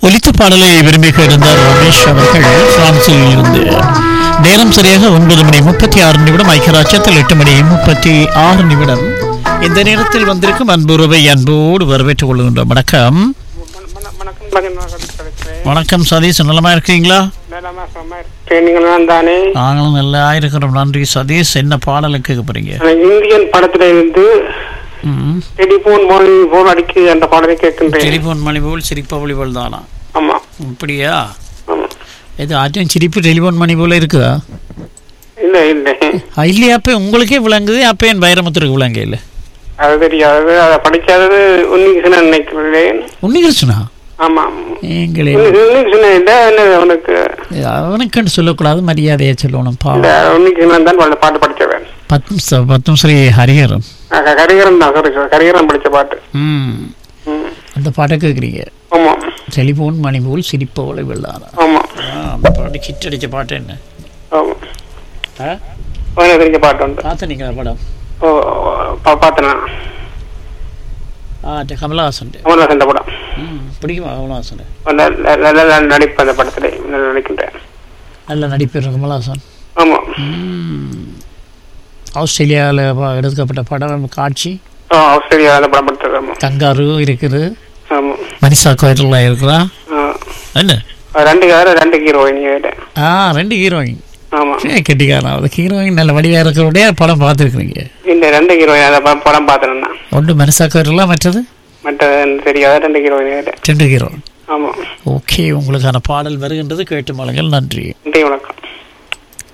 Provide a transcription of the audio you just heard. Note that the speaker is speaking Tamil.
ஒலித்த பாடலை விரும்பி இருந்தார் ரமேஷ் அவர்கள் பிரான்சில் இருந்து நேரம் சரியாக ஒன்பது மணி முப்பத்தி ஆறு நிமிடம் ஐக்கியராட்சத்தில் எட்டு மணி முப்பத்தி ஆறு நிமிடம் இந்த நேரத்தில் வந்திருக்கும் அன்புறவை அன்போடு வரவேற்றுக் கொள்கின்றோம் வணக்கம் வணக்கம் மகன் மகன் கிடைக்கிறேன் வணக்கம் சதீஷ் நலமா இருக்கீங்களா நலமா சும்மா இருக்கேன் நீங்கள் தான் தானே நாங்களும் நல்லா இருக்கிறோம் நன்றி சதீஷ் என்ன பாடலை கேட்க போறீங்க அந்த இந்தியன் படத்துல இருந்து ம். டெலிபோன் மொழி போல் அடிக்கு அந்த பாடலை கேட்கின்றேன் டெலிபோன் மணி போல் சிரிப்பவழி போல் தானா ஆமா அப்படியா ஆமா இது ஆச்சும் சிரிப்பு டெலிபோன் மணி போல இருக்குதா இல்ல இல்ல ஆ, இல்லையா அப்போ உங்களுக்கே விளங்குது அப்போ என் வைரமுத்திற்கு விளங்க இல்லை அது தெரியாது அதை படிக்காதது உன்னிகிருஷ்ணன் நினைக்கிறேன் உன்னிகிருஷ்ணனா ஆமா எங்களே உன்னிகிருஷ்ணன் இல்ல என்ன அவனுக்கு அவனுக்குன்னு சொல்லக்கூடாது மரியாதையை சொல்லணும் இந்த பாவம் உன்னிகிருஷ்ணன் தான் அந்த பாட்டு படிச்சவன் பத்ம் ச- பத்ம ஸ்ரீ ஹரிஹரன் அஹ் கரிகரன் தான் சாரி கரிகரன் படிச்ச பாட்டு ம் ம். அந்த பாட்டை கேட்குறீங்க ஆமா டெலிஃபோன் மணி போல் சிரிப்பவளை வெள்ளாரா ஆமா அந்த பாட்டு ஹிட் அடிச்ச பாட்டு என்ன ஆமா ஆ அவனுக்கு தெரிஞ்ச பாட்டு உண்டு பார்த்த நீங்கள் படம் ஓ பா- பார்த்தேன் நான். ஆ இந்த கமலஹாசன் கமல்ஹாசன் இந்த படம் ம் பிடிக்குமா கமலஹாசன் நல்ல- நல்ல நல்ல நடிப்பு அந்த படத்துல நல்ல நடிக்கின்றேன் நல்ல நடிப்பர் கமலஹாசன் ஆமா ம் ஆஸ்திரேலியாவில் எடுக்கப்பட்ட படம் காட்சி ஆ, ஆஸ்திரேலியா அந்த படம் படுத்தது ஆமா கங்காரு இருக்குது ஆமா மனிஷா கோயிலில் இருக்கிறா ஆ. என்ன ரெண்டு கார ரெண்டு ஹீரோயின் கேட்டேன் ஆ ரெண்டு ஹீரோயின் ஆமா கெட்டிக்காரன் அது ஹீரோயின் நல்ல வடிவாக இருக்கிறோடைய படம் பார்த்துருக்குறீங்க இந்த ரெண்டு ஹீரோயின் அந்த படம் படம் பார்த்தேன் நான் ஒன்று மனிஷா கோயிலில் மற்றது மற்ற தெரியாத ரெண்டு ஹீரோயின் கேட்டேன் ரெண்டு ஹீரோ ஆமா ஓகே உங்களுக்கான பாடல் வருகின்றது கேட்டு மலங்கள் நன்றி நன்றி வணக்கம்